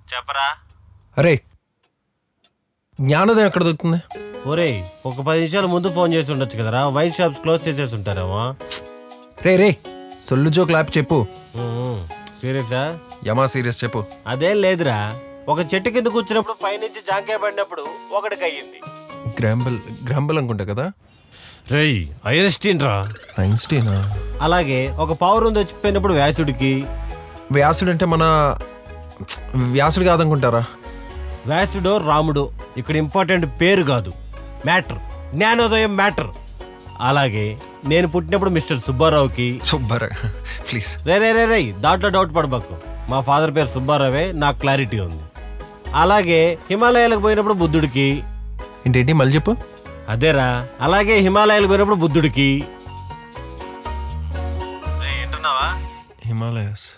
చెప్పరా అరే జ్ఞానోదయం ఎక్కడ దొరుకుతుంది ఒరేయ్ ఒక పది నిమిషాల ముందు ఫోన్ చేసి ఉండొచ్చు కదరా వైన్ షాప్స్ క్లోజ్ చేసేసి ఉంటారేమో రే రే సొల్లు జోక్ లాప్ చెప్పు సీరియసా యమా సీరియస్ చెప్పు అదేం లేదురా ఒక చెట్టు కింద కూర్చున్నప్పుడు పైనుంచి జాంకాయ పడినప్పుడు ఒకటికి అయ్యింది గ్రాంబల్ గ్రాంబల్ అనుకుంటా కదా రేయ్ ఐన్స్టీన్ రా ఐన్స్టీనా అలాగే ఒక పవర్ ఉంది వచ్చిపోయినప్పుడు వ్యాసుడికి వ్యాసుడు అంటే మన వ్యాసుడు కాదనుకుంటారా వ్యాసుడో రాముడో ఇక్కడ ఇంపార్టెంట్ పేరు కాదు మ్యాటర్ జ్ఞానోదయం మ్యాటర్ అలాగే నేను పుట్టినప్పుడు మిస్టర్ సుబ్బారావుకి సూపర్ ప్లీజ్ రే రే రే రే దాంట్లో డౌట్ పడబాకు మా ఫాదర్ పేరు సుబ్బారావే నాకు క్లారిటీ ఉంది అలాగే హిమాలయాలకు పోయినప్పుడు బుద్ధుడికి ఏంటేంటి మళ్ళీ చెప్పు అదేరా అలాగే హిమాలయాలకు పోయినప్పుడు బుద్ధుడికి వింటున్నావా హిమాలయస్